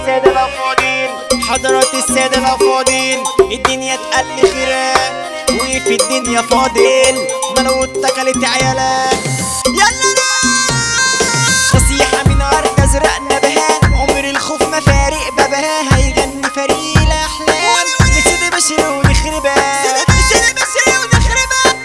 السادة الأفاضل حضرات السادة الأفاضل الدنيا تقل خيرات وفي الدنيا فاضل ما لو اتكلت عيالك يلا نصيحة من أرض أزرق نبهان عمر الخوف ما فارق بابها هيغني فريق الأحلام نسيد بشر ونخربها نسيد بشر ونخربها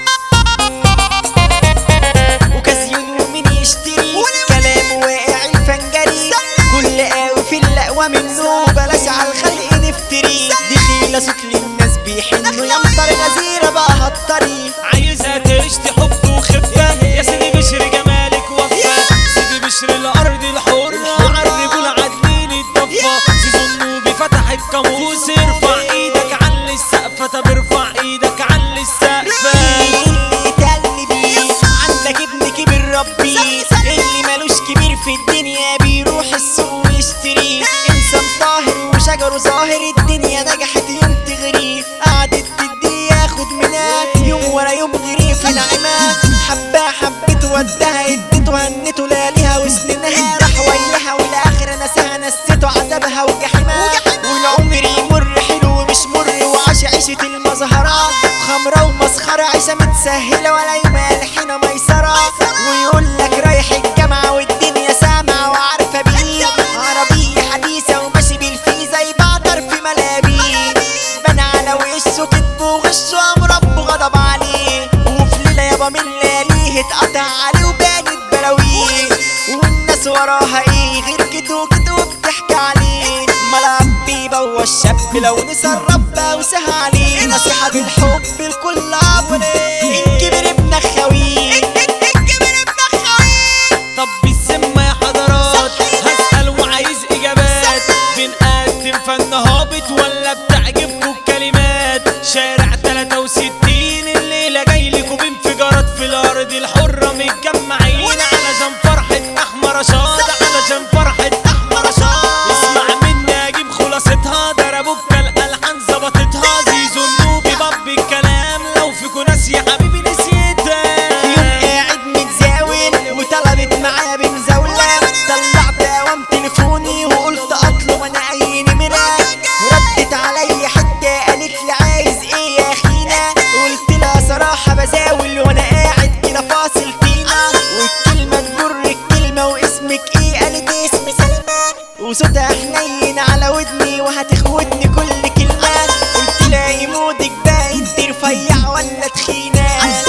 وكازيون ومين يشتري كلام واقع الفنجري كل قاوي في اللقوة منه بلاش على الخلق نفتري دي خيلة صوت للناس بيحنوا يا مطر غزيرة بقى هطري عايزها تشتي حب وخفة يا سيدي بشر جمالك وفة سيدي بشر الأرض الحرة عالرجول عادلين الضفة سيزون نوبي فتح القاموس ارفع ايدك على السقفة طب ارفع ايدك على السقفة اللي يتقل بيه عندك ابن كبير ربي اللي ملوش كبير في الدنيا بيروح السوق ويشتري انسان طاهر وشجره ظاهر الدنيا نجحت يوم تغريه قعدت تدي ياخد منها يوم ورا يوم غريه في نعمة حباه حبته ودها اديته هنته لياليها وسنينها راح وياها والاخر نساها نسيته عذابها وجحيمها والعمر يمر حلو ومش مر وعاش عيشة المظهرة خمرة ومسخرة عيشة متسهلة ولا يوم الحين ميسرة ويقول لك رايح الجامعة والدنيا سامعة وعارفة بيه عربية حديثة وماشي بالفيزا يبعتر في ملابيه بنى على وشه كذب وغش وقام ربه غضب عليه وفي ليلة يابا من لياليه اتقطع عليه وبانت بلاويه والناس وراها ايه غير كده وكده وبتحكي عليه ملعب بيبوظ الشاب لو نسرب وسهى عليه نصيحة بالحب لكل عبري الكبر ابن خويه الكبر ابن خويه طب بالذمة يا حضرات هسأل وعايز إجابات بنقدم فن هابط ولا بتعجبكوا الكلمات شارع 63 الليلة جاي لكم بانفجارات في الأرض الحرة متجمعين علشان فرحة أحمر رشاد علشان فرحة أحمر رشاد اسمع مني أجيب خلاصتها ضربوك الألحان ظبطتها زيزو النوبي باب الكلام لو فيكوا ناس يا حبيبي نسيتها يوم قاعد متزاول وطلبت معايا بمزاولة طلعت قوام تليفوني وقلت اطلب انا اي نمرة ردت عليا حتى قالت لي عايز ايه يا اخينا قلت لها صراحة بزاول وانا قاعد كده فاصل فينا والكلمة تجر الكلمة واسمك ايه قالت اسمي سلمى وصوتها حنين على ودني وهتخوتني كل كلمة قلت لها يمودك بقى انت رفيع ولا تخينة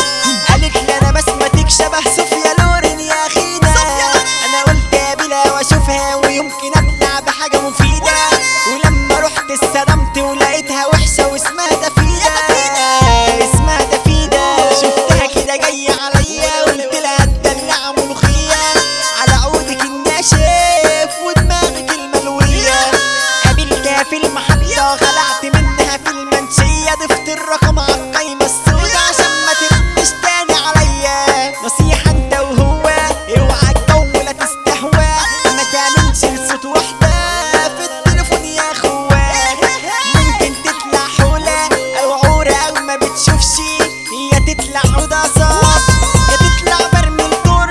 قالت لي انا بسمتك شبه صوفيا لورين يا اخينا انا قلت اقابلها واشوفها ويمكن ابلع بحاجه مفيده ولما رحت استلمت ولقيتها وحشه واسمها تفيده اسمها تفيده شفتها كده جايه عليا قلت لها تدلع ملوخيه على عودك الناشف ودماغك الملويه قابلتها في المحطه خلعت منها في المنشيه ضفت الرقم على القايمه السوداء عشان ما ترنش تاني عليا نصيحه انت وهو اوعى تجو ولا تستهوى ما تعملش لصوت واحده في التليفون يا اخويا ممكن تطلع حوله او عوره او ما بتشوفش يا تطلع عوده صاف يا تطلع برمي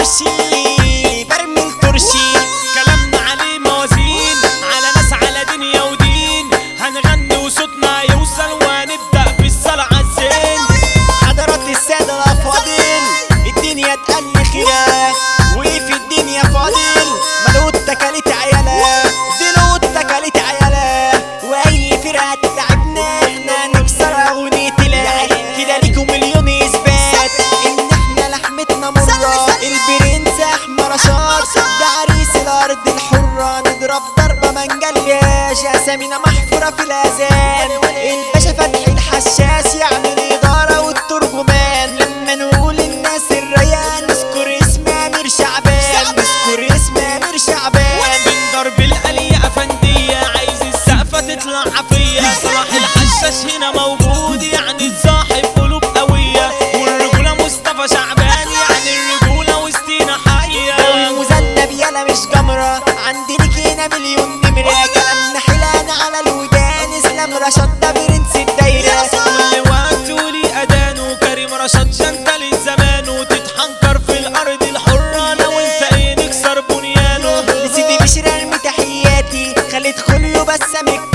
الترشي برمي الترشي كلامنا عليه موازين على ناس على دنيا ودين هنغني وصوتنا يوصل وهنبدأ بالصلاة عالزين حضرات السادة الأفاضل الدنيا تقل خيرات وفي الدنيا فاضل ملو اتكلت عيالة دلو اتكلت عيالة وأي فرقة تتعبنا احنا نكسر أغنية العيال كده ليكم مليون إثبات إن احنا لحمتنا مرة البرنس أحمر رشاد ده عريس الأرض الحرة نضرب ضربة ما نجلياش أسامينا محفورة في الأذان الباشا فتحي الحشاش يعني الإدارة والترجمان لما نقول الناس الريان نذكر اسم أمير شعبان نذكر اسم أمير شعبان من ضرب الآلية أفندية عايز السقفة تطلع عافية صلاح الحشاش هنا موجود يعني الصاحب قلوب قوية والرجولة مصطفى شعبان يعني الرجولة وسطينا حية المذنب يلا مش جمرة عندي ليك هنا مليون نمرة كلامنا حلان على الودان اسلام رشاد ده برنس الدايرة كل وقت ولي أذان وكريم رشاد جنتل الزمان وتتحنكر في الأرض الحرة أنا وأنت إيه نكسر بنيانه لسيدي بشرى ارمي تحياتي خليت كل يوم سامك